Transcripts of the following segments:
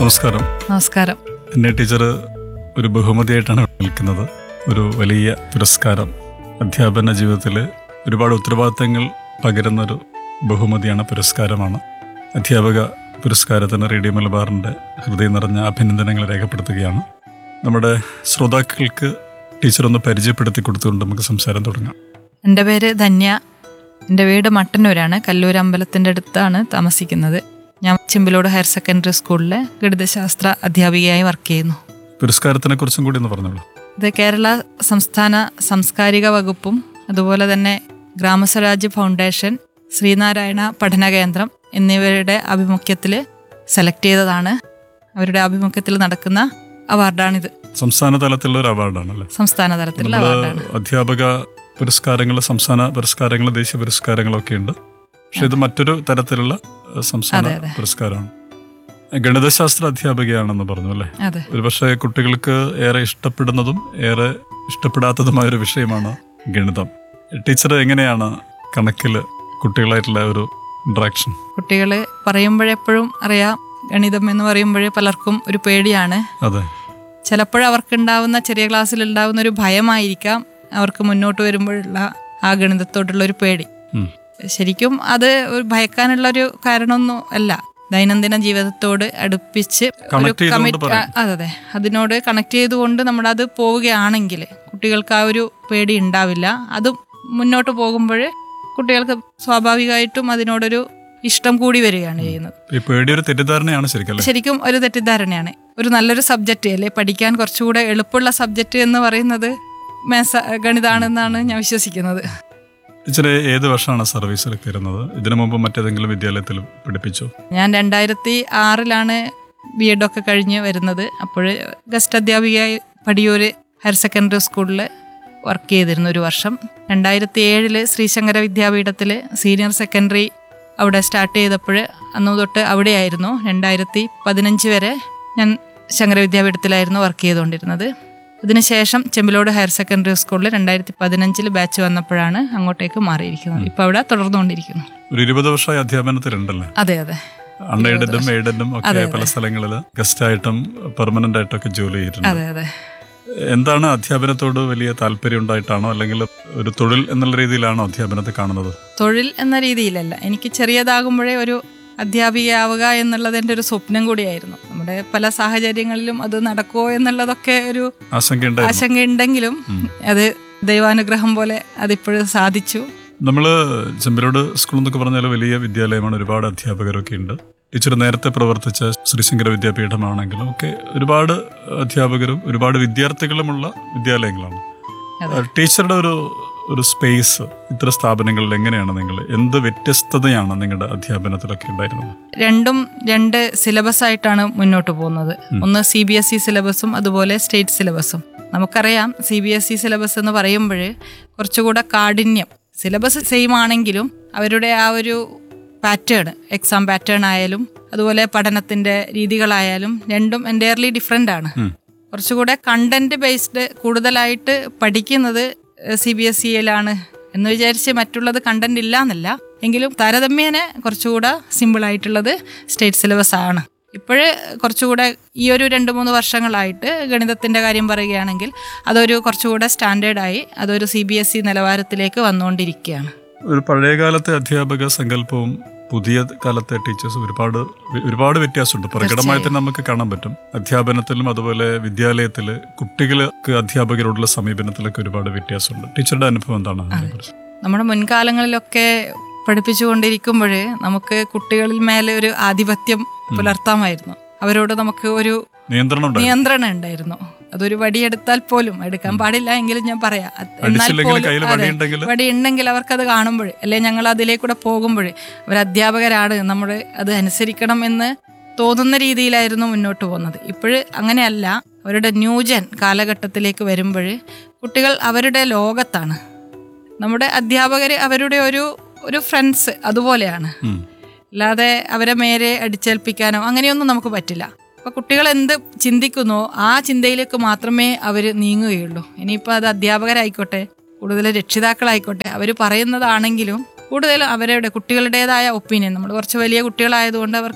നമസ്കാരം നമസ്കാരം എന്നെ ടീച്ചർ ഒരു ബഹുമതിയായിട്ടാണ് നിൽക്കുന്നത് ഒരു വലിയ പുരസ്കാരം അധ്യാപന ജീവിതത്തിൽ ഒരുപാട് ഉത്തരവാദിത്തങ്ങൾ പകരുന്നൊരു ബഹുമതിയാണ് പുരസ്കാരമാണ് അധ്യാപക പുരസ്കാരത്തിന് റേഡിയോ മലബാറിൻ്റെ ഹൃദയം നിറഞ്ഞ അഭിനന്ദനങ്ങൾ രേഖപ്പെടുത്തുകയാണ് നമ്മുടെ ശ്രോതാക്കൾക്ക് ടീച്ചർ ഒന്ന് പരിചയപ്പെടുത്തി കൊടുത്തുകൊണ്ട് നമുക്ക് സംസാരം തുടങ്ങാം എൻ്റെ പേര് ധന്യ എൻ്റെ വീട് മട്ടന്നൂരാണ് കല്ലൂർ അമ്പലത്തിൻ്റെ അടുത്താണ് താമസിക്കുന്നത് ഞാൻ ചിമ്പിലോട് ഹയർ സെക്കൻഡറി സ്കൂളിലെ ഗണിതശാസ്ത്ര അധ്യാപികയായി വർക്ക് ചെയ്യുന്നു പുരസ്കാരത്തിനെ കുറിച്ചും കൂടി ഒന്ന് പറഞ്ഞോളൂ ഇത് കേരള സംസ്ഥാന സാംസ്കാരിക വകുപ്പും അതുപോലെ തന്നെ ഗ്രാമസ്വരാജ്യ ഫൗണ്ടേഷൻ ശ്രീനാരായണ പഠന കേന്ദ്രം എന്നിവരുടെ ആഭിമുഖ്യത്തിൽ സെലക്ട് ചെയ്തതാണ് അവരുടെ ആഭിമുഖ്യത്തിൽ നടക്കുന്ന അവാർഡാണിത് സംസ്ഥാന തലത്തിലുള്ള ഒരു അവാർഡാണല്ലേ സംസ്ഥാന തലത്തിലുള്ള നമ്മള് അവാർഡാണ് അധ്യാപക പുരസ്കാരങ്ങൾ സംസ്ഥാന പുരസ്കാരങ്ങൾ ദേശീയ പുരസ്കാരങ്ങളൊക്കെ ഉണ്ട് പക്ഷെ ഇത് മറ്റൊരു തരത്തിലുള്ള ഏഹ്, സംസ്ഥാന അതെ, അതെ. പുരസ്കാരമാണ് ഗണിതശാസ്ത്ര അധ്യാപികയാണെന്ന് പറഞ്ഞു അല്ലേ അതെ ഒരുപക്ഷെ കുട്ടികൾക്ക് ഏറെ ഇഷ്ടപ്പെടുന്നതും ഏറെ ഇഷ്ടപ്പെടാത്തതുമായ ഒരു വിഷയമാണ് ഗണിതം ടീച്ചർ എങ്ങനെയാണ് കണക്കിൽ കുട്ടികളായിട്ടുള്ള ഒരു ഇൻട്രാക്ഷൻ കുട്ടികൾ പറയുമ്പോഴെപ്പോഴും അറിയാം ഗണിതം എന്ന് പറയുമ്പോഴേ പലർക്കും ഒരു പേടിയാണ് അതെ ചിലപ്പോൾ അവർക്കുണ്ടാവുന്ന ചെറിയ ക്ലാസ്സിൽ ഉണ്ടാവുന്ന ഒരു ഭയമായിരിക്കാം അവർക്ക് മുന്നോട്ട് വരുമ്പോഴുള്ള ആ ഗണിതത്തോടുള്ള ഒരു പേടി ഉം. ശരിക്കും അത് ഒരു ഭയക്കാനുള്ള ഒരു കാരണമൊന്നും അല്ല ദൈനംദിന ജീവിതത്തോട് അടുപ്പിച്ച് ഒരു Connect ചെയ്തുകൊണ്ട് commit- പറയാം. ആ, അതെ അതെ അതിനോട് കണക്ട് ചെയ്തുകൊണ്ട് നമ്മളത് പോവുകയാണെങ്കിൽ കുട്ടികൾക്ക് ആ ഒരു പേടി ഉണ്ടാവില്ല അത് മുന്നോട്ട് പോകുമ്പോൾ കുട്ടികൾക്ക് സ്വാഭാവികമായിട്ടും അതിനോടൊരു ഇഷ്ടം കൂടി വരികയാണ് ചെയ്യുന്നത് ഈ പേടി ഒരു തെറ്റിദ്ധാരണയാണ് ശരിക്കും അല്ലേ ശരിക്കും ഒരു തെറ്റിദ്ധാരണയാണ് ഒരു നല്ലൊരു സബ്ജക്റ്റ് അല്ലേ പഠിക്കാൻ കുറച്ചുകൂടെ എളുപ്പമുള്ള സബ്ജക്റ്റ് എന്ന് പറയുന്നത് മേസ ഗണിതാണെന്നാണ് ഞാൻ വിശ്വസിക്കുന്നത് ടീച്ചർ ഏത് വർഷമാണ് സർവീസിലൊക്കെ ഇരുന്നത് ഇതിനു മുമ്പ് മറ്റേതെങ്കിലും വിദ്യാലയത്തിൽ പഠിപ്പിച്ചോ ഞാൻ രണ്ടായിരത്തി ആറിലാണ് ബി എഡ് ഒക്കെ കഴിഞ്ഞ് വരുന്നത് അപ്പോൾ ഗസ്റ്റ് അധ്യാപികയായി പടിയൂര് ഹയർ സെക്കൻഡറി സ്കൂളിൽ വർക്ക് ചെയ്തിരുന്നു ഒരു വർഷം രണ്ടായിരത്തി ഏഴില് ശ്രീശങ്കര വിദ്യാപീഠത്തിൽ സീനിയർ സെക്കൻഡറി അവിടെ സ്റ്റാർട്ട് ചെയ്തപ്പോൾ അന്ന് തൊട്ട് അവിടെയായിരുന്നു രണ്ടായിരത്തി പതിനഞ്ച് വരെ ഞാൻ ശങ്കര വിദ്യാപീഠത്തിലായിരുന്നു വർക്ക് ചെയ്തുകൊണ്ടിരുന്നത് അതിനുശേഷം ചെമ്പിലോട് ഹയർ സെക്കൻഡറി സ്കൂളിൽ രണ്ടായിരത്തി പതിനഞ്ചിൽ ബാച്ച് വന്നപ്പോഴാണ് അങ്ങോട്ടേക്ക് മാറിയിരിക്കുന്നത് ഇപ്പോൾ അവിടെ തുടർന്നുകൊണ്ടിരിക്കുന്നു ഒരു ഇരുപത് വർഷമായി അധ്യാപനത്തിലുണ്ടല്ലേ അതെ അതെ അൺഎയ്ഡഡും എയ്ഡഡും ഒക്കെ പല സ്ഥലങ്ങളിൽ ഗസ്റ്റായിട്ടും പെർമനന്റ് ആയിട്ടൊക്കെ ജോലി ചെയ്തിട്ടുണ്ട് അതെ അതെ എന്താണ് അധ്യാപനത്തോട് വലിയ താല്പര്യം ഉണ്ടായിട്ടാണോ അല്ലെങ്കിൽ ഒരു തൊഴിൽ എന്നുള്ള രീതിയിലാണോ അധ്യാപനത്തെ കാണുന്നത് തൊഴിൽ എന്ന രീതിയിലല്ല എനിക്ക് ചെറിയതാകുമ്പോഴേ ഒരു അധ്യാപികയാവുക എന്നുള്ളത് എൻ്റെ ഒരു സ്വപ്നം കൂടിയായിരുന്നു നമ്മുടെ പല സാഹചര്യങ്ങളിലും അത് നടക്കുമോ എന്നുള്ളതൊക്കെ ഒരു ആശങ്കയുണ്ടായിരുന്നു ആശങ്കയുണ്ടെങ്കിലും അത് ദൈവാനുഗ്രഹം പോലെ അതിപ്പോഴും സാധിച്ചു നമ്മൾ ചെമ്പരോട് സ്കൂൾ എന്നൊക്കെ പറഞ്ഞാൽ വലിയ വിദ്യാലയമാണ് ഒരുപാട് അധ്യാപകരൊക്കെ ഉണ്ട് ടീച്ചർ നേരത്തെ പ്രവർത്തിച്ച ശ്രീശങ്കര വിദ്യാപീഠമാണെങ്കിലും ഒക്കെ ഒരുപാട് അധ്യാപകരും ഒരുപാട് വിദ്യാർത്ഥികളുമുള്ള വിദ്യാലയങ്ങളാണ് ടീച്ചറുടെ ഒരു ഒരു സ്പേസ് ഇത്തരം സ്ഥാപനങ്ങളിൽ എങ്ങനെയാണ് നിങ്ങൾ എന്ത് വ്യത്യസ്തതയാണ് നിങ്ങളുടെ അധ്യാപനത്തിലൊക്കെ ഉണ്ടായിരുന്നത് രണ്ടും രണ്ട് സിലബസ് ആയിട്ടാണ് മുന്നോട്ട് പോകുന്നത് ഒന്ന് സി ബി എസ് ഇ സിലബസും അതുപോലെ സ്റ്റേറ്റ് സിലബസും നമുക്കറിയാം C B S E syllabus എന്ന് പറയുമ്പോൾ കുറച്ചുകൂടെ കാഠിന്യം സിലബസ് സെയിം ആണെങ്കിലും അവരുടെ ആ ഒരു പാറ്റേൺ എക്സാം പാറ്റേൺ ആയാലും അതുപോലെ പഠനത്തിന്റെ രീതികളായാലും രണ്ടും എൻറ്റയർലി ഡിഫറെൻ്റ് ആണ് കുറച്ചുകൂടെ കണ്ടന്റ് ബേസ്ഡ് കൂടുതലായിട്ട് പഠിക്കുന്നത് സി ബി എസ് സിയിലാണ് എന്ന് വിചാരിച്ച് മറ്റുള്ളത് കണ്ടന്റ് ഇല്ല എന്നല്ല എങ്കിലും താരതമ്യേന കുറച്ചുകൂടെ സിമ്പിൾ ആയിട്ടുള്ളത് സ്റ്റേറ്റ് സിലബസ് ആണ് ഇപ്പോഴ് കുറച്ചുകൂടെ ഈ ഒരു രണ്ട് മൂന്ന് വർഷങ്ങളായിട്ട് ഗണിതത്തിന്റെ കാര്യം പറയുകയാണെങ്കിൽ അതൊരു കുറച്ചുകൂടെ സ്റ്റാൻഡേർഡായി അതൊരു സി ബി എസ് ഇ നിലവാരത്തിലേക്ക് വന്നുകൊണ്ടിരിക്കുകയാണ് ഒരു പഴയകാലത്തെ അധ്യാപക സങ്കല്പവും പുതിയ കാലത്തെ ടീച്ചേഴ്സ് ഒരുപാട് ഒരുപാട് വ്യത്യാസമുണ്ട് പ്രകടമായി തന്നെ നമുക്ക് കാണാൻ പറ്റും അധ്യാപനത്തിലും അതുപോലെ വിദ്യാലയത്തില് കുട്ടികൾക്ക് അധ്യാപകരോടുള്ള സമീപനത്തിലൊക്കെ ഒരുപാട് വ്യത്യാസമുണ്ട് ടീച്ചറുടെ അനുഭവം എന്താണ് അതിനെക്കുറിച്ച് നമ്മുടെ മുൻകാലങ്ങളിലൊക്കെ പഠിപ്പിച്ചുകൊണ്ടിരിക്കുമ്പോൾ നമുക്ക് കുട്ടികളിൽ മേലെ ഒരു ആധിപത്യം പുലർത്താമായിരുന്നു അവരോട് നമുക്ക് ഒരു നിയന്ത്രണം ഉണ്ടായിരുന്നു നിയന്ത്രണം ഉണ്ടായിരുന്നു അതൊരു വടിയെടുത്താൽ പോലും എടുക്കാൻ പാടില്ല എങ്കിലും ഞാൻ പറയാം അത് എന്നാൽ അടിച്ചില്ലെങ്കിൽ പോലും- കയ്യിൽ അതെ, വടിയുണ്ടെങ്കിൽ വടി ഉണ്ടെങ്കിൽ അവർക്കത് കാണുമ്പോൾ അല്ലെ ഞങ്ങൾ അതിലേക്കൂടെ പോകുമ്പോൾ അവർ അധ്യാപകരാണ് നമ്മൾ അത് അനുസരിക്കണം എന്ന് തോന്നുന്ന രീതിയിലായിരുന്നു മുന്നോട്ട് പോകുന്നത് ഇപ്പോഴ് അങ്ങനെയല്ല അവരുടെ ന്യൂജൻ കാലഘട്ടത്തിലേക്ക് വരുമ്പോൾ കുട്ടികൾ അവരുടെ ലോകത്താണ് നമ്മുടെ അധ്യാപകർ അവരുടെ ഒരു ഒരു ഫ്രണ്ട്സ് അതുപോലെയാണ് ഉം. അല്ലാതെ അവരെ മേരെ അടിച്ചേൽപ്പിക്കാനോ അങ്ങനെയൊന്നും നമുക്ക് പറ്റില്ല അപ്പൊ കുട്ടികൾ എന്ത് ചിന്തിക്കുന്നോ ആ ചിന്തയിലേക്ക് മാത്രമേ അവർ നീങ്ങുകയുള്ളൂ ഇനിയിപ്പോൾ അത് അധ്യാപകരായിക്കോട്ടെ കൂടുതൽ രക്ഷിതാക്കളായിക്കോട്ടെ അവർ പറയുന്നതാണെങ്കിലും കൂടുതലും അവരുടെ കുട്ടികളുടേതായ ഒപ്പീനിയൻ നമ്മൾ കുറച്ച് വലിയ കുട്ടികളായതുകൊണ്ട് അവർക്ക്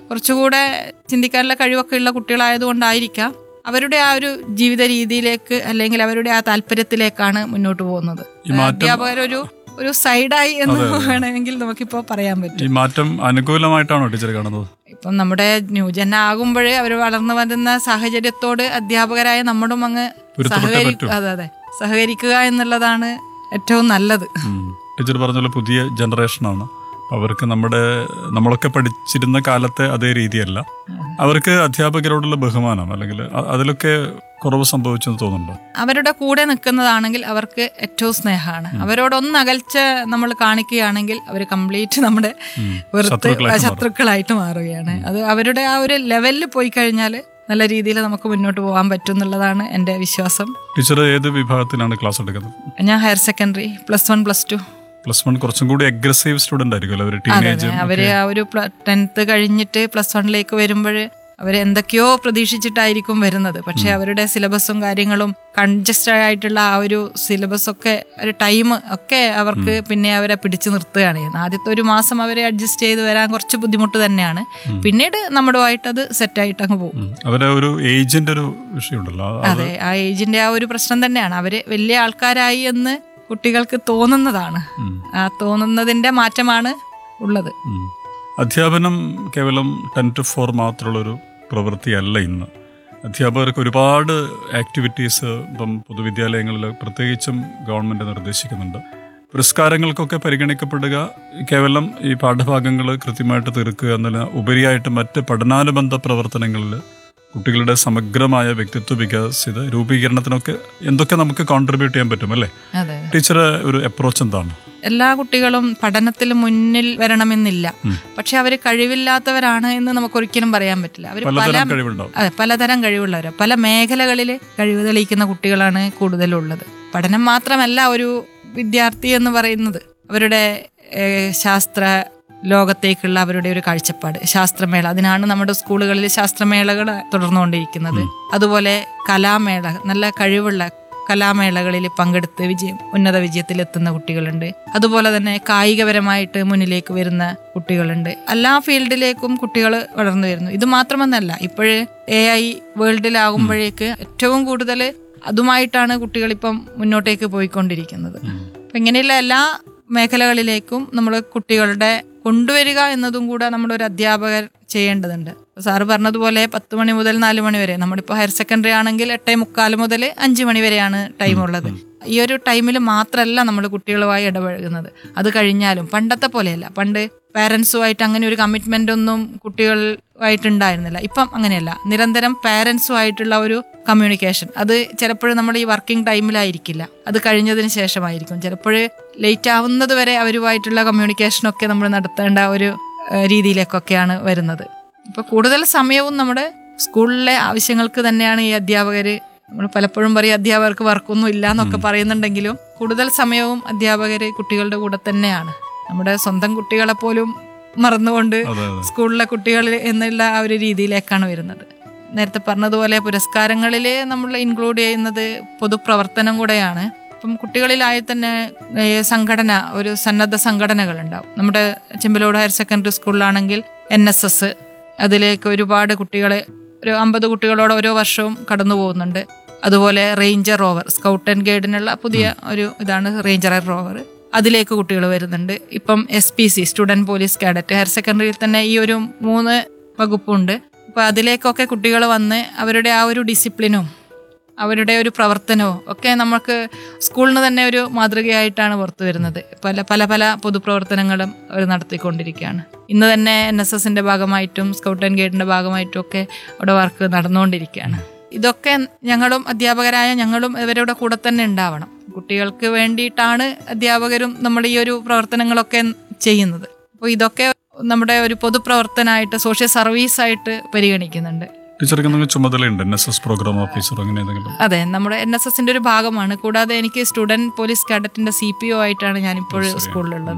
കുറച്ചുകൂടെ ചിന്തിക്കാനുള്ള കഴിവൊക്കെ ഉള്ള കുട്ടികളായതുകൊണ്ടായിരിക്കാം അവരുടെ ആ ഒരു ജീവിത രീതിയിലേക്ക് അല്ലെങ്കിൽ അവരുടെ ആ താല്പര്യത്തിലേക്കാണ് മുന്നോട്ട് പോകുന്നത് ഈ മാറ്റം- അധ്യാപകരൊരു ഒരു സൈഡായി എന്ന് വേണമെങ്കിൽ നമുക്കിപ്പോൾ പറയാൻ പറ്റും ഈ മാറ്റം അനുകൂലമായിട്ടാണോ ടീച്ചർ കാണുന്നത് ഇപ്പം നമ്മുടെ ന്യൂജൻ ആകുമ്പോഴേ അവർ വളർന്നു വരുന്ന സാഹചര്യത്തോട് അധ്യാപകരായ നമ്മളും അങ്ങ് പൊരുത്തപ്പെട്ടേ സഹകരി പറ്റൂ. അതെ അതെ സഹകരിക്കുക എന്നുള്ളതാണ് ഏറ്റവും നല്ലത് ഉം. ടീച്ചർ പറഞ്ഞ പോലെ പുതിയ ജനറേഷനാണ് അവർക്ക് നമ്മുടെ നമ്മളൊക്കെ പഠിച്ചിരുന്ന കാലത്തെ അതേ രീതിയല്ല അവർക്ക് അധ്യാപകരോടുള്ള ബഹുമാനം അല്ലെങ്കിൽ അ- അതിലൊക്കെ കുറവ് സംഭവിച്ചെന്ന് തോന്നുന്നുണ്ടോ അവരുടെ കൂടെ നിൽക്കുന്നതാണെങ്കിൽ അവർക്ക് ഏറ്റവും സ്നേഹമാണ് അവരോടൊന്ന് അകൽച്ച നമ്മൾ കാണിക്കുകയാണെങ്കിൽ അവർ കംപ്ലീറ്റ് നമ്മുടെ വെറുത്ത് ശത്രുക്കളായിട്ട് മാറും. ശത്രുക്കളായിട്ട് മാറുകയാണ് അത് അവരുടെ ആ ഒരു ലെവലിൽ പോയി കഴിഞ്ഞാൽ നല്ല രീതിയിൽ നമുക്ക് മുന്നോട്ട് പോകാൻ പറ്റും എന്നുള്ളതാണ് എൻ്റെ വിശ്വാസം ടീച്ചർ ഏത് വിഭാഗത്തിലാണ് ക്ലാസ് എടുക്കുന്നത് ഞാൻ higher secondary plus one plus two plus one കുറച്ചും കൂടി അഗ്രസീവ് സ്റ്റുഡന്റ് ആയിരിക്കും അവർ അതെ ടീനേജ് അതെ അവര് ആ ഒരു ടെൻത്ത് കഴിഞ്ഞിട്ട് പ്ലസ് വണ്ണിലേക്ക് വരുമ്പോൾ അവർ എന്തൊക്കെയോ പ്രതീക്ഷിച്ചിട്ടായിരിക്കും വരുന്നത് പക്ഷെ അവരുടെ സിലബസും കാര്യങ്ങളും കൺജസ്റ്റഡ് ആയിട്ടുള്ള ആ ഒരു സിലബസ് ഒക്കെ ഒരു ടൈം ഒക്കെ അവർക്ക് പിന്നെ അവരെ പിടിച്ചു നിർത്തുകയാണ് ചെയ്യുന്നത് ആദ്യത്തെ ഒരു മാസം അവരെ അഡ്ജസ്റ്റ് ചെയ്ത് വരാൻ കുറച്ച് ബുദ്ധിമുട്ട് തന്നെയാണ് പിന്നീട് നമ്മുടെയായിട്ട് അത് സെറ്റായിട്ട് അങ്ങ് പോകും അവരെ ഒരു ഏജിന്റെ ഒരു വിഷയമുണ്ടല്ലോ അത് അതെ ആ ഏജിന്റെ ആ ഒരു പ്രശ്നം തന്നെയാണ് അവര് വലിയ ആൾക്കാരായി എന്ന് കുട്ടികൾക്ക് തോന്നുന്നതാണ് ഉം. ആ തോന്നുന്നതിന്റെ മാറ്റമാണ് ഉള്ളത് ഉം. അധ്യാപനം കേവലം ടെൻ ടു ഫോർ മാത്രമുള്ളൊരു പ്രവൃത്തിയല്ല ഇന്ന് അധ്യാപകർക്ക് ഒരുപാട് ആക്ടിവിറ്റീസ് ഇപ്പം പൊതുവിദ്യാലയങ്ങളിൽ പ്രത്യേകിച്ചും ഗവൺമെൻറ് നിർദ്ദേശിക്കുന്നുണ്ട് പുരസ്കാരങ്ങൾക്കൊക്കെ പരിഗണിക്കപ്പെടുക കേവലം ഈ പാഠഭാഗങ്ങൾ കൃത്യമായിട്ട് തീർക്കുക എന്നതിന് ഉപരിയായിട്ട് മറ്റ് പഠനാനുബന്ധ പ്രവർത്തനങ്ങളിൽ കുട്ടികളുടെ സമഗ്രമായ വ്യക്തിത്വ വികസിത രൂപീകരണത്തിനൊക്കെ എന്തൊക്കെ നമുക്ക് കോൺട്രിബ്യൂട്ട് ചെയ്യാൻ പറ്റും അല്ലേ അതെ ടീച്ചറെ ഒരു അപ്രോച്ച് എന്താണ് എല്ലാ കുട്ടികളും പഠനത്തിൽ മുന്നിൽ വരണമെന്നില്ല പക്ഷെ അവർ കഴിവില്ലാത്തവരാണ് എന്ന് നമുക്ക് ഒരിക്കലും പറയാൻ പറ്റില്ല അവർ പല പലതരം കഴിവുണ്ടാവും അതെ പലതരം കഴിവുള്ളവർ പല മേഖലകളിൽ കഴിവ് തെളിയിക്കുന്ന കുട്ടികളാണ് കൂടുതലുള്ളത് പഠനം മാത്രമല്ല ഒരു വിദ്യാർത്ഥി എന്ന് പറയുന്നത് അവരുടെ ഏഹ്, ശാസ്ത്ര ലോകത്തേക്കുള്ള അവരുടെ ഒരു കാഴ്ചപ്പാട് ശാസ്ത്രമേള അതിനാണ് നമ്മുടെ സ്കൂളുകളിൽ ശാസ്ത്രമേളകൾ തുടർന്നുകൊണ്ടിരിക്കുന്നത് അതുപോലെ കലാമേള നല്ല കഴിവുള്ള കലാമേളകളിൽ പങ്കെടുത്ത് വിജയം ഉന്നത വിജയത്തിലെത്തുന്ന കുട്ടികളുണ്ട് അതുപോലെ തന്നെ കായികപരമായിട്ട് മുന്നിലേക്ക് വരുന്ന കുട്ടികളുണ്ട് എല്ലാ ഫീൽഡിലേക്കും കുട്ടികൾ വളർന്നു വരുന്നു ഇത് മാത്രമെന്നല്ല ഇപ്പോഴ് എ ഐ വേൾഡിലാകുമ്പോഴേക്ക് ഏറ്റവും കൂടുതൽ അതുമായിട്ടാണ് കുട്ടികൾ ഇപ്പം മുന്നോട്ടേക്ക് പോയിക്കൊണ്ടിരിക്കുന്നത് അപ്പൊ ഇങ്ങനെയുള്ള എല്ലാ മേഖലകളിലേക്കും നമ്മൾ കുട്ടികളുടെ കൊണ്ടുവരിക എന്നതും കൂടെ നമ്മുടെ ഒരു അധ്യാപകർ ചെയ്യേണ്ടതുണ്ട് സാറ് പറഞ്ഞതുപോലെ പത്ത് മണി മുതൽ നാല് മണി വരെ നമ്മളിപ്പോൾ ഹയർ സെക്കൻഡറി ആണെങ്കിൽ എട്ടേ മുക്കാൽ മുതൽ അഞ്ച് മണി വരെയാണ് ടൈം ഉള്ളത് ഈ ഒരു ടൈമിൽ മാത്രമല്ല നമ്മൾ കുട്ടികളുമായി ഇടപഴകുന്നത് അത് കഴിഞ്ഞാലും പണ്ടത്തെ പോലെയല്ല പണ്ട് പാരൻസുമായിട്ട് അങ്ങനെ ഒരു കമ്മിറ്റ്മെന്റ് ഒന്നും കുട്ടികളുമായിട്ടുണ്ടായിരുന്നില്ല ഇപ്പം അങ്ങനെയല്ല നിരന്തരം പാരൻസുമായിട്ടുള്ള ഒരു കമ്മ്യൂണിക്കേഷൻ അത് ചിലപ്പോഴും നമ്മൾ ഈ വർക്കിംഗ് ടൈമിലായിരിക്കില്ല അത് കഴിഞ്ഞതിന് ശേഷമായിരിക്കും ചിലപ്പോൾ ലേറ്റ് ആവുന്നത് വരെ അവരുമായിട്ടുള്ള കമ്മ്യൂണിക്കേഷനൊക്കെ നമ്മൾ നടത്തേണ്ട ഒരു ഏഹ്, രീതിയിലേക്കൊക്കെയാണ് വരുന്നത് ഇപ്പൊ കൂടുതൽ സമയവും നമ്മുടെ സ്കൂളിലെ ആവശ്യങ്ങൾക്ക് തന്നെയാണ് ഈ അധ്യാപകർ നമ്മൾ പലപ്പോഴും പറയും അധ്യാപകർക്ക് വർക്കൊന്നും ഇല്ല എന്നൊക്കെ പറയുന്നുണ്ടെങ്കിലും കൂടുതൽ സമയവും അധ്യാപകർ കുട്ടികളുടെ കൂടെ തന്നെയാണ് നമ്മുടെ സ്വന്തം കുട്ടികളെ പോലും മറന്നുകൊണ്ട് അതെ അതെ സ്കൂളിലെ കുട്ടികൾ എന്നുള്ള ആ ഒരു രീതിയിലേക്കാണ് വരുന്നത് നേരത്തെ പറഞ്ഞതുപോലെ പുരസ്കാരങ്ങളിൽ നമ്മൾ ഇൻക്ലൂഡ് ചെയ്യുന്നത് പൊതുപ്രവർത്തനം കൂടെയാണ് ഇപ്പം കുട്ടികളിലായി തന്നെ ഏ, സംഘടന ഒരു സന്നദ്ധ സംഘടനകൾ ഉണ്ടാവും നമ്മുടെ ചെമ്പലോട് ഹയർ സെക്കൻഡറി സ്കൂളിലാണെങ്കിൽ എൻ എസ് എസ് അതിലേക്ക് ഒരുപാട് കുട്ടികളെ ഒരു അമ്പത് കുട്ടികളോട് ഓരോ വർഷവും കടന്നു പോകുന്നുണ്ട് അതുപോലെ റേഞ്ചർ റോവർ സ്കൗട്ട് ആൻഡ് ഗൈഡിനുള്ള പുതിയ ഒരു ഇതാണ് റേഞ്ചർ റോവർ അതിലേക്ക് കുട്ടികൾ വരുന്നുണ്ട് ഇപ്പം S P C student police cadet higher സെക്കൻഡറിയിൽ തന്നെ ഈ ഒരു മൂന്ന് വകുപ്പുണ്ട് അപ്പോൾ അതിലേക്കൊക്കെ കുട്ടികൾ വന്ന് അവരുടെ ആ ഒരു ഡിസിപ്ലിനും അവരുടെ ഒരു പ്രവർത്തനവും ഒക്കെ നമുക്ക് സ്കൂളിൽ നിന്ന് തന്നെ ഒരു മാതൃകയായിട്ടാണ് പുറത്തു വരുന്നത് പല പല പല പൊതുപ്രവർത്തനങ്ങളും അവർ നടത്തിക്കൊണ്ടിരിക്കുകയാണ് ഇന്ന് തന്നെ എൻ എസ് എസിന്റെ ഭാഗമായിട്ടും സ്കൗട്ട് ആൻഡ് ഗൈഡിന്റെ ഭാഗമായിട്ടും ഒക്കെ അവിടെ വർക്ക് നടന്നുകൊണ്ടിരിക്കുകയാണ് ഇതൊക്കെ ഞങ്ങളും അധ്യാപകരായ ഞങ്ങളും ഇവരുടെ കൂടെ തന്നെ ഉണ്ടാവണം കുട്ടികൾക്ക് വേണ്ടിയിട്ടാണ് അധ്യാപകരും നമ്മൾ ഈ ഒരു പ്രവർത്തനങ്ങളൊക്കെ ചെയ്യുന്നത് അപ്പോൾ ഇതൊക്കെ നമ്മുടെ ഒരു പൊതുപ്രവർത്തനമായിട്ട് സോഷ്യൽ സർവീസായിട്ട് പരിഗണിക്കുന്നുണ്ട് ടീച്ചർക്ക് എന്തെങ്കിലും ചുമതലയുണ്ട് N S S program officer അങ്ങനെ എന്തെങ്കിലും അതെ നമ്മുടെ എൻ എസ് എസിന്റെ ഒരു ഭാഗമാണ് കൂടാതെ എനിക്ക് സ്റ്റുഡന്റ് പോലീസ് കാഡറ്റിന്റെ സി പി ഒ ആയിട്ടാണ് ഞാനിപ്പോൾ സ്കൂളിലുള്ളത്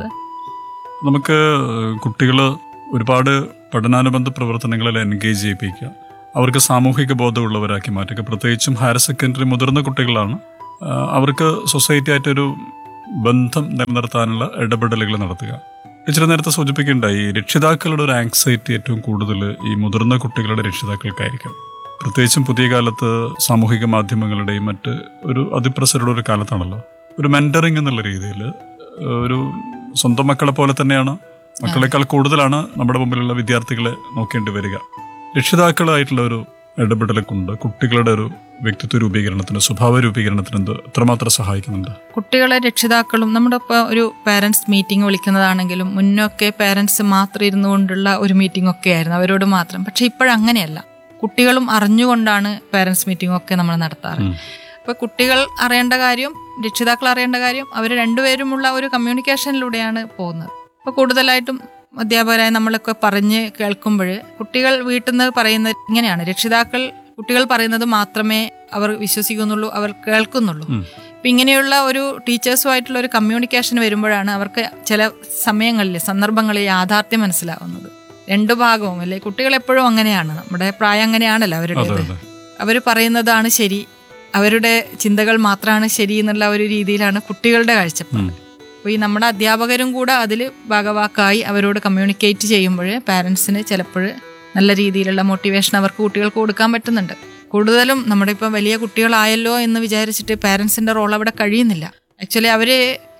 നമുക്ക് കുട്ടികൾ ഒരുപാട് പഠനാനുബന്ധ പ്രവർത്തനങ്ങളിൽ എൻഗേജ് ചെയ്യിപ്പിക്കുക അവർക്ക് സാമൂഹിക ബോധമുള്ളവരാക്കി മാറ്റുക പ്രത്യേകിച്ചും ഹയർ സെക്കൻഡറി മുതിർന്ന കുട്ടികളാണ് ആ, അവർക്ക് സൊസൈറ്റി ആയിട്ടൊരു ബന്ധം നിലനിർത്താനുള്ള ഇടപെടലുകൾ നടത്തുക ടീച്ചർ നേരത്തെ സൂചിപ്പിക്കുകയുണ്ടായി ഈ രക്ഷിതാക്കളുടെ ഒരു ആങ്സൈറ്റി ഏറ്റവും കൂടുതൽ ഈ മുതിർന്ന കുട്ടികളുടെ രക്ഷിതാക്കൾക്കായിരിക്കും പ്രത്യേകിച്ചും പുതിയ കാലത്ത് സാമൂഹിക മാധ്യമങ്ങളുടെയും മറ്റ് ഒരു അതിപ്രസരുടെ ഒരു കാലത്താണല്ലോ ഒരു മെന്ററിങ് എന്നുള്ള രീതിയിൽ ഒരു സ്വന്തം മക്കളെ പോലെ തന്നെയാണ് മക്കളെക്കാൾ കൂടുതലാണ് നമ്മുടെ മുമ്പിലുള്ള വിദ്യാർത്ഥികളെ നോക്കേണ്ടി വരിക രക്ഷിതാക്കളായിട്ടുള്ള ഒരു ഇടപെടലെ കൊണ്ട് കുട്ടികളുടെ ഒരു വ്യക്തിത്വ രൂപീകരണത്തിന് സ്വഭാവ രൂപീകരണത്തിന് എന്ത് എത്രമാത്രം സഹായിക്കുന്നുണ്ട് കുട്ടികളെ രക്ഷിതാക്കളും നമ്മുടെ ഇപ്പോൾ ഒരു പാരൻസ് മീറ്റിംഗ് വിളിക്കുന്നതാണെങ്കിലും മുന്നൊക്കെ പാരൻസ് മാത്രം ഇരുന്നു കൊണ്ടുള്ള ഒരു മീറ്റിംഗ് ഒക്കെ ആയിരുന്നു അവരോട് മാത്രം പക്ഷെ ഇപ്പോഴങ്ങനെയല്ല കുട്ടികളും അറിഞ്ഞുകൊണ്ടാണ് പാരൻസ് മീറ്റിംഗ് ഒക്കെ നമ്മൾ നടത്താറ് ഉം. അപ്പോൾ കുട്ടികൾ അറിയേണ്ട കാര്യം രക്ഷിതാക്കൾ അറിയേണ്ട കാര്യം അവർ രണ്ടുപേരുമുള്ള ഒരു കമ്മ്യൂണിക്കേഷനിലൂടെയാണ് പോകുന്നത് അപ്പോൾ കൂടുതലായിട്ടും അധ്യാപകരായ നമ്മളൊക്കെ പറഞ്ഞ് കേൾക്കുമ്പോൾ കുട്ടികൾ വീട്ടിൽ നിന്ന് പറയുന്നത് ഇങ്ങനെയാണ് രക്ഷിതാക്കൾ കുട്ടികൾ പറയുന്നത് മാത്രമേ അവർ വിശ്വസിക്കുന്നുള്ളൂ അവർ കേൾക്കുന്നുള്ളൂ ഉം. അപ്പം ഇങ്ങനെയുള്ള ഒരു ടീച്ചേഴ്സുമായിട്ടുള്ള ഒരു കമ്മ്യൂണിക്കേഷൻ വരുമ്പോഴാണ് അവർക്ക് ചില സമയങ്ങളിൽ സന്ദർഭങ്ങളിൽ യാഥാർത്ഥ്യം മനസ്സിലാവുന്നത് രണ്ടു ഭാഗവും അല്ലേ കുട്ടികൾ എപ്പോഴും അങ്ങനെയാണ് നമ്മുടെ പ്രായം അങ്ങനെയാണല്ലോ അതെ അവരുടേത് അതെ അവർ പറയുന്നതാണ് ശരി അവരുടെ ചിന്തകൾ മാത്രമാണ് ശരി എന്നുള്ള ഒരു രീതിയിലാണ് കുട്ടികളുടെ കാഴ്ചപ്പാട് ഉം. അപ്പോൾ ഈ നമ്മുടെ അധ്യാപകരും കൂടെ അതിൽ ഭാഗവാക്കായി അവരോട് കമ്മ്യൂണിക്കേറ്റ് ചെയ്യുമ്പോൾ പാരൻസിന് ചിലപ്പോൾ നല്ല രീതിയിലുള്ള മോട്ടിവേഷൻ അവർക്ക് കുട്ടികൾക്ക് കൊടുക്കാൻ പറ്റുന്നുണ്ട് കൂടുതലും നമ്മുടെ ഇപ്പം വലിയ കുട്ടികളായല്ലോ എന്ന് വിചാരിച്ചിട്ട് പാരൻസിൻ്റെ റോൾ അവിടെ കഴിയുന്നില്ല ആക്ച്വലി അവർ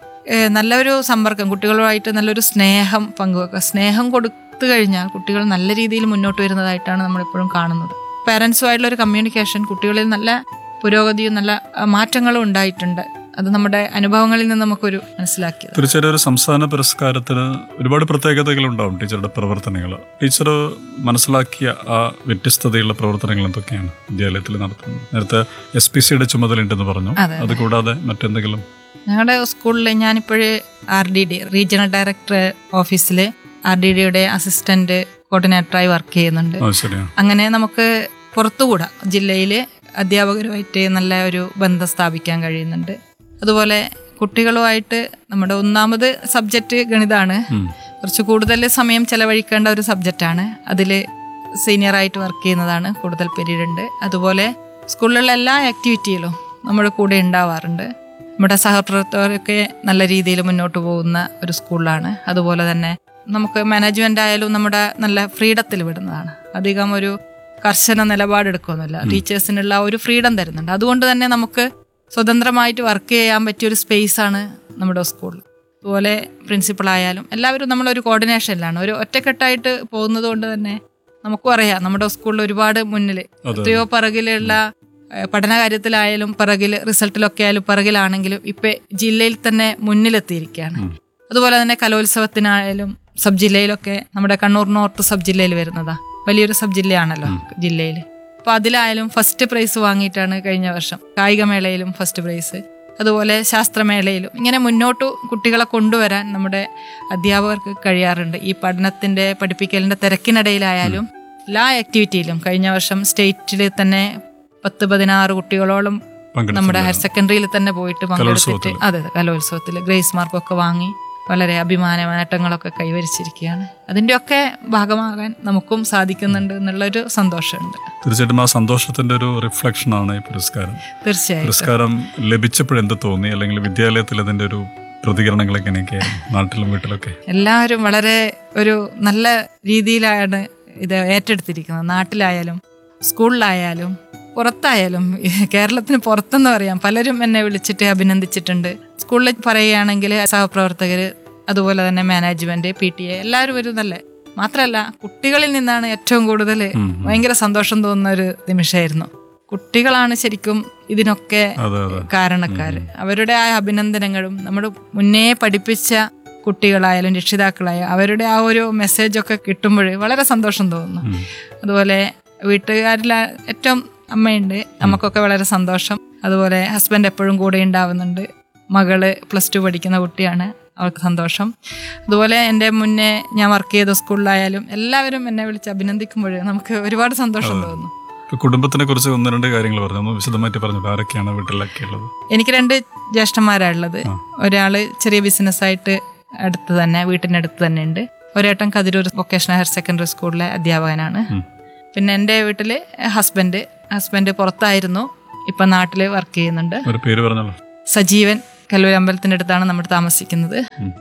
നല്ലൊരു സമ്പർക്കം കുട്ടികളുമായിട്ട് നല്ലൊരു സ്നേഹം പങ്കുവെക്കുക സ്നേഹം കൊടുത്തു കഴിഞ്ഞാൽ കുട്ടികൾ നല്ല രീതിയിൽ മുന്നോട്ട് വരുന്നതായിട്ടാണ് നമ്മളിപ്പോഴും കാണുന്നത് പാരൻസുമായിട്ടുള്ള ഒരു കമ്മ്യൂണിക്കേഷൻ കുട്ടികളിൽ നല്ല പുരോഗതിയും നല്ല ആ, മാറ്റങ്ങളും ഉണ്ടായിട്ടുണ്ട് അത് നമ്മുടെ അനുഭവങ്ങളിൽ നിന്ന് നമുക്കൊരു മനസ്സിലാക്കിയത് തീർച്ചയായും ഒരു സംസ്ഥാന പുരസ്കാരത്തിന് ഒരുപാട് പ്രത്യേകതകൾ ഉണ്ടാവും ടീച്ചറുടെ പ്രവർത്തനങ്ങൾ ടീച്ചർ മനസ്സിലാക്കിയ ആ വ്യത്യസ്തതയുള്ള പ്രവർത്തനങ്ങൾ എന്തൊക്കെയാണ് വിദ്യാലയത്തിൽ നടത്തുന്നത് നേരത്തെ എസ് പി സിയുടെ ചുമതലയുണ്ടെന്ന് പറഞ്ഞു അതെ, അത് കൂടാതെ മറ്റെന്തെങ്കിലും ഞങ്ങളുടെ സ്കൂളിൽ ഞാനിപ്പോഴേ R D D regional director ഓഫീസിൽ ആർ ഡി ഡിയുടെ അസിസ്റ്റന്റ് കോർഡിനേറ്ററായി വർക്ക് ചെയ്യുന്നുണ്ട് ആ ശരിയാണ് അങ്ങനെ നമുക്ക് പുറത്തുകൂടാ ജില്ലയിൽ അധ്യാപകരുമായിട്ട് നല്ല ഒരു ബന്ധം സ്ഥാപിക്കാൻ കഴിയുന്നുണ്ട് അതുപോലെ കുട്ടികളുമായിട്ട് നമ്മുടെ ഒന്നാമത് സബ്ജക്റ്റ് ഗണിതമാണ് ഉം. കുറച്ച് കൂടുതൽ സമയം ചെലവഴിക്കേണ്ട ഒരു സബ്ജക്റ്റാണ് അതിൽ സീനിയറായിട്ട് വർക്ക് ചെയ്യുന്നതാണ് കൂടുതൽ പീരീഡ് ഉണ്ട് അതുപോലെ സ്കൂളിലുള്ള എല്ലാ ആക്ടിവിറ്റിയിലും നമ്മുടെ കൂടെ ഉണ്ടാവാറുണ്ട് നമ്മുടെ സഹപ്രവർത്തകരൊക്കെ നല്ല രീതിയിൽ മുന്നോട്ട് പോകുന്ന ഒരു സ്കൂളിലാണ് അതുപോലെ തന്നെ നമുക്ക് മാനേജ്മെന്റ് ആയാലും നമ്മുടെ നല്ല ഫ്രീഡത്തിൽ വിടുന്നതാണ് അധികം ഒരു കർശന നിലപാടെടുക്കുന്നില്ല ടീച്ചേഴ്സിനുള്ള ഒരു ഫ്രീഡം തരുന്നുണ്ട് അതുകൊണ്ട് തന്നെ നമുക്ക് സ്വതന്ത്രമായിട്ട് വർക്ക് ചെയ്യാൻ പറ്റിയ ഒരു സ്പേസ് ആണ് നമ്മുടെ സ്കൂളിൽ അതുപോലെ പ്രിൻസിപ്പൾ ആയാലും എല്ലാവരും നമ്മളൊരു കോർഡിനേഷനിലാണ് ഒരു ഒറ്റക്കെട്ടായിട്ട് പോകുന്നത് കൊണ്ട് തന്നെ നമുക്കും അറിയാം നമ്മുടെ സ്കൂളിൽ ഒരുപാട് മുന്നിൽ എത്രയോ പിറകിലുള്ള ഏഹ്, പഠന കാര്യത്തിലായാലും പിറകിൽ റിസൾട്ടിലൊക്കെ ആയാലും പിറകിലാണെങ്കിലും ഇപ്പൊ ജില്ലയിൽ തന്നെ മുന്നിലെത്തിയിരിക്കുകയാണ് അതുപോലെ തന്നെ കലോത്സവത്തിനായാലും സബ് ജില്ലയിലൊക്കെ നമ്മുടെ കണ്ണൂർ നോർത്ത് സബ് ജില്ലയിൽ വരുന്നതാ വലിയൊരു സബ് ജില്ലയാണല്ലോ ജില്ലയിൽ അപ്പൊ അതിലായാലും ഫസ്റ്റ് പ്രൈസ് വാങ്ങിയിട്ടാണ് കഴിഞ്ഞ വർഷം കായികമേളയിലും ഫസ്റ്റ് പ്രൈസ് അതുപോലെ ശാസ്ത്രമേളയിലും ഇങ്ങനെ മുന്നോട്ട് കുട്ടികളെ കൊണ്ടുവരാൻ നമ്മുടെ അധ്യാപകർക്ക് കഴിയാറുണ്ട് ഈ പഠനത്തിന്റെ പഠിപ്പിക്കലിന്റെ തിരക്കിനിടയിലായാലും എല്ലാ ആക്ടിവിറ്റിയിലും കഴിഞ്ഞ വർഷം സ്റ്റേറ്റിൽ തന്നെ പത്ത് പതിനാറ് കുട്ടികളോളം പങ്കെടുത്തു നമ്മുടെ ഹയർ സെക്കൻഡറിയിൽ തന്നെ പോയിട്ട് പങ്കെടുത്തിട്ട് അതെ അതെ കലോത്സവത്തിൽ ഗ്രേസ് മാർക്കൊക്കെ വാങ്ങി വളരെ അഭിമാന നേട്ടങ്ങളൊക്കെ കൈവരിച്ചിരിക്കുകയാണ് അതിൻ്റെയൊക്കെ ഭാഗമാകാൻ നമുക്കും സാധിക്കുന്നുണ്ട് എന്നുള്ളൊരു സന്തോഷമുണ്ട് തീർച്ചയായിട്ടും ആ സന്തോഷത്തിന്റെ ഒരു റിഫ്ലക്ഷൻ ആണ് ഈ പുരസ്കാരം തീർച്ചയായും പുരസ്കാരം ലഭിച്ചപ്പോഴെന്ത് തോന്നി അല്ലെങ്കിൽ വിദ്യാലയത്തിൽ അതിന്റെ ഒരു പ്രതികരണങ്ങൾ എങ്ങനെയൊക്കെയായിരുന്നു നാട്ടിലും വീട്ടിലൊക്കെ എല്ലാവരും വളരെ ഒരു നല്ല രീതിയിലാണ് ഇത് ഏറ്റെടുത്തിരിക്കുന്നത് നാട്ടിലായാലും സ്കൂളിലായാലും പുറത്തായാലും കേരളത്തിന് പുറത്തെന്ന് പറയാം പലരും എന്നെ വിളിച്ചിട്ട് അഭിനന്ദിച്ചിട്ടുണ്ട് സ്കൂളിൽ പറയുകയാണെങ്കിൽ സഹപ്രവർത്തകർ അതുപോലെ തന്നെ മാനേജ്മെന്റ് പി ടി എ എല്ലാവരും ഒരു നല്ല മാത്രമല്ല കുട്ടികളിൽ നിന്നാണ് ഏറ്റവും കൂടുതൽ ഭയങ്കര സന്തോഷം തോന്നുന്ന ഒരു നിമിഷമായിരുന്നു കുട്ടികളാണ് ശരിക്കും ഇതിനൊക്കെ അതെ അതെ കാരണക്കാര് അവരുടെ ആ അഭിനന്ദനങ്ങളും നമ്മുടെ മുന്നേ പഠിപ്പിച്ച കുട്ടികളായാലും രക്ഷിതാക്കളായാലും അവരുടെ ആ ഒരു മെസ്സേജ് ഒക്കെ കിട്ടുമ്പോൾ വളരെ സന്തോഷം തോന്നുന്നു ഉം. അതുപോലെ വീട്ടുകാരിൽ ഏറ്റവും അമ്മയുണ്ട് അമ്മക്കൊക്കെ വളരെ സന്തോഷം അതുപോലെ ഹസ്ബൻഡ് എപ്പോഴും കൂടെ ഉണ്ടാവുന്നുണ്ട് മകള് പ്ലസ് ടു പഠിക്കുന്ന കുട്ടിയാണ് അവൾക്ക് സന്തോഷം അതുപോലെ എൻ്റെ മുന്നേ ഞാൻ വർക്ക് ചെയ്ത സ്കൂളിലായാലും എല്ലാവരും എന്നെ വിളിച്ച് അഭിനന്ദിക്കുമ്പോൾ നമുക്ക് ഒരുപാട് സന്തോഷം തോന്നുന്നു ഇപ്പൊ കുടുംബത്തിനെ കുറിച്ച് ഒന്ന് രണ്ട് കാര്യങ്ങൾ പറഞ്ഞു ഒന്ന് വിശദമായിട്ട് പറഞ്ഞു ആരൊക്കെയാണ് വീട്ടിലൊക്കെ ഉള്ളത് എനിക്ക് രണ്ട് ജ്യേഷ്ഠന്മാരാണ് ഉള്ളത് ഒരാള് ചെറിയ ബിസിനസ്സായിട്ട് അടുത്ത് തന്നെ വീട്ടിനടുത്ത് തന്നെ ഉണ്ട് ഒരേട്ടൻ കതിരൂർ വൊക്കേഷണൽ ഹയർ സെക്കൻഡറി സ്കൂളിലെ അധ്യാപകനാണ് ഉം. പിന്നെ എൻ്റെ വീട്ടിൽ ഹസ്ബൻഡ് ഹസ്ബൻഡ് പുറത്തായിരുന്നു ഇപ്പൊ നാട്ടിൽ വർക്ക് ചെയ്യുന്നുണ്ട് ഒരു പേര് പറഞ്ഞല്ലോ സജീവൻ കല്ലൂർ അമ്പലത്തിൻ്റെ അടുത്താണ് നമ്മൾ താമസിക്കുന്നത് ഉം.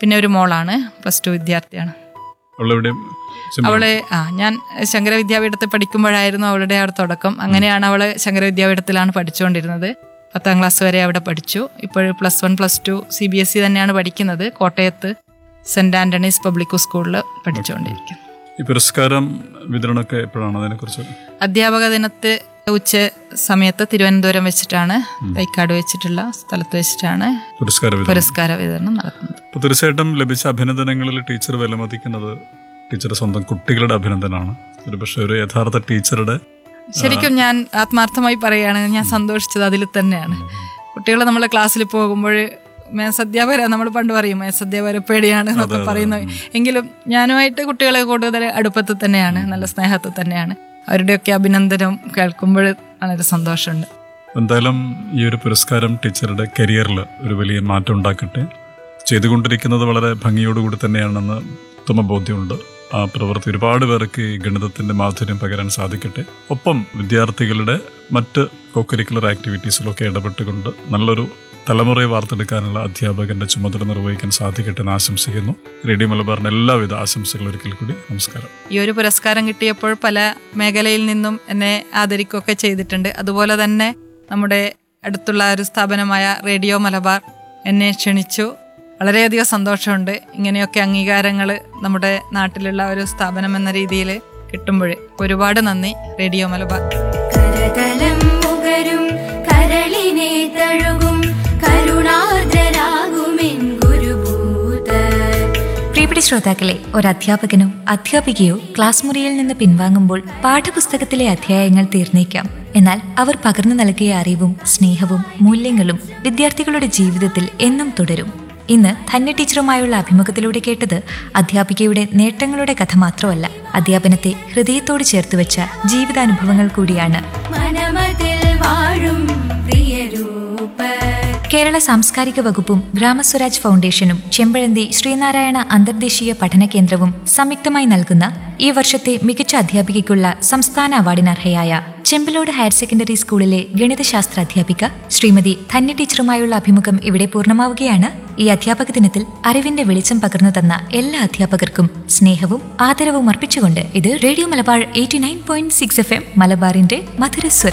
പിന്നെ ഒരു മോളാണ് പ്ലസ് ടു വിദ്യാർത്ഥിയാണ് അവളെവിടെയും ചെമ്പ- അവള് ആ ഞാൻ ശങ്കര വിദ്യാപീഠത്തിൽ പഠിക്കുമ്പോഴായിരുന്നു അവളുടെ ആ ഒരു തുടക്കം അങ്ങനെയാണ് അവള് ശങ്കര വിദ്യാപീഠത്തിലാണ് പഠിച്ചുകൊണ്ടിരുന്നത് പത്താം ക്ലാസ് വരെ അവിടെ പഠിച്ചു ഇപ്പോൾ plus one plus two C B S E തന്നെയാണ് പഠിക്കുന്നത് കോട്ടയത്ത് സെന്റ് ആന്റണീസ് പബ്ലിക് സ്കൂളിൽ പഠിച്ചുകൊണ്ടിരിക്കുന്നു ഈ പുരസ്കാരം വിതരണമൊക്കെ എപ്പോഴാണ് അതിനെക്കുറിച്ച് അധ്യാപക ദിനത്ത് ഉച്ച സമയത്ത് തിരുവനന്തപുരം വെച്ചിട്ടാണ് തൈക്കാട് വെച്ചിട്ടുള്ള സ്ഥലത്ത് വെച്ചിട്ടാണ് പുരസ്കാര വിതരണം പുരസ്കാര വിതരണം നടത്തുന്നത് അപ്പോൾ തീർച്ചയായിട്ടും ലഭിച്ച അഭിനന്ദനങ്ങളിൽ ടീച്ചർ വിലമതിക്കുന്നത് ടീച്ചറുടെ സ്വന്തം കുട്ടികളുടെ അഭിനന്ദനമാണ് ഒരു പക്ഷേ ഒരു യഥാർത്ഥ ടീച്ചറുടെ ശരിക്കും ഞാൻ ആത്മാർത്ഥമായി പറയുകയാണ് ഞാൻ സന്തോഷിച്ചത് അതിൽ തന്നെയാണ് കുട്ടികൾ നമ്മളെ ക്ലാസ്സിൽ പോകുമ്പോൾ മേസധ്യാപകര നമ്മൾ പണ്ട് പറയും മേസധ്യാപകര പേടിയാണ് എന്നൊക്കെ പറയുന്നത് എങ്കിലും ഞാനുമായിട്ട് കുട്ടികളെ കൂടുതൽ അടുപ്പത്തിൽ തന്നെയാണ് നല്ല സ്നേഹത്തിൽ തന്നെയാണ് അവരുടെയൊക്കെ അഭിനന്ദനം കേൾക്കുമ്പോൾ വളരെ സന്തോഷമുണ്ട് എന്തായാലും ഈ ഒരു പുരസ്കാരം ടീച്ചറുടെ കരിയറിൽ ഒരു വലിയ മാറ്റം ഉണ്ടാക്കട്ടെ ചെയ്തുകൊണ്ടിരിക്കുന്നത് വളരെ ഭംഗിയോടുകൂടി തന്നെയാണെന്ന് ഉത്തമ ബോധ്യമുണ്ട് ആ പ്രവൃത്തി ഒരുപാട് പേർക്ക് ഈ ഗണിതത്തിന്റെ മാധുര്യം പകരാൻ സാധിക്കട്ടെ ഒപ്പം വിദ്യാർത്ഥികളുടെ മറ്റ് കോക്കരിക്കുലർ ആക്ടിവിറ്റീസിലൊക്കെ ഇടപെട്ടുകൊണ്ട് നല്ലൊരു തലമുറയെ വാർത്തെടുക്കാനുള്ള അധ്യാപകന്റെ ചുമതല നിർവഹിക്കാൻ സാധിക്കട്ടെ എന്ന് ആശംസിക്കുന്നു റേഡിയോ മലബാറിന് എല്ലാവിധ ആശംസകളും ഒരിക്കൽ കൂടി നമസ്കാരം ഈ ഒരു പുരസ്കാരം കിട്ടിയപ്പോൾ പല മേഖലയിൽ നിന്നും എന്നെ ആദരിക്കുകയൊക്കെ ചെയ്തിട്ടുണ്ട് അതുപോലെ തന്നെ നമ്മുടെ അടുത്തുള്ള ഒരു സ്ഥാപനമായ റേഡിയോ മലബാർ എന്നെ ക്ഷണിച്ചു വളരെയധികം സന്തോഷമുണ്ട് ഇങ്ങനെയൊക്കെ അംഗീകാരങ്ങൾ നമ്മുടെ നാട്ടിലുള്ള ഒരു സ്ഥാപനം എന്ന രീതിയിൽ കിട്ടുമ്പോൾ ഒരുപാട് നന്ദി റേഡിയോ മലബാർ കരതലം മുകരും കരളിനെ തഴുകും കരുണാർദ്രരാകുമെൻ ഗുരുഭൂത പ്രിയപ്പെട്ട ശ്രോതാക്കളെ ഒരു അധ്യാപകനോ അധ്യാപികയോ ക്ലാസ് മുറിയിൽ നിന്ന് പിൻവാങ്ങുമ്പോൾ പാഠപുസ്തകത്തിലെ അധ്യായങ്ങൾ തീർന്നേക്കാം എന്നാൽ അവർ പകർന്നു നൽകിയ അറിവും സ്നേഹവും മൂല്യങ്ങളും വിദ്യാർത്ഥികളുടെ ജീവിതത്തിൽ എന്നും തുടരും ഇന്ന് ധന്യ ടീച്ചറുമായുള്ള അഭിമുഖത്തിലൂടെ കേട്ടത് അധ്യാപികയുടെ നേട്ടങ്ങളുടെ കഥ മാത്രമല്ല അധ്യാപനത്തെ ഹൃദയത്തോട് ചേർത്ത് വെച്ച ജീവിതാനുഭവങ്ങൾ കൂടിയാണ് മനമതിൽ വാഴും പ്രിയരൂപ കേരള സാംസ്കാരിക വകുപ്പും ഗ്രാമസ്വരാജ് ഫൗണ്ടേഷനും ചെമ്പഴന്തി ശ്രീനാരായണ അന്തർദേശീയ പഠന കേന്ദ്രവും സംയുക്തമായി നൽകുന്ന ഈ വർഷത്തെ മികച്ച അധ്യാപികയ്ക്കുള്ള സംസ്ഥാന അവാർഡിന് അർഹയായ ചെമ്പലോട് ഹയർ സെക്കൻഡറി സ്കൂളിലെ ഗണിതശാസ്ത്ര അധ്യാപിക ശ്രീമതി ധന്യ ടീച്ചറുമായുള്ള അഭിമുഖം ഇവിടെ പൂർണ്ണമാവുകയാണ് ഈ അധ്യാപക ദിനത്തിൽ അറിവിന്റെ വെളിച്ചം പകർന്നു തന്ന എല്ലാ അധ്യാപകർക്കും സ്നേഹവും ആദരവും അർപ്പിച്ചുകൊണ്ട് ഇത് radio Malabar eighty nine point six F M മലബാറിന്റെ മധുരസ്വരം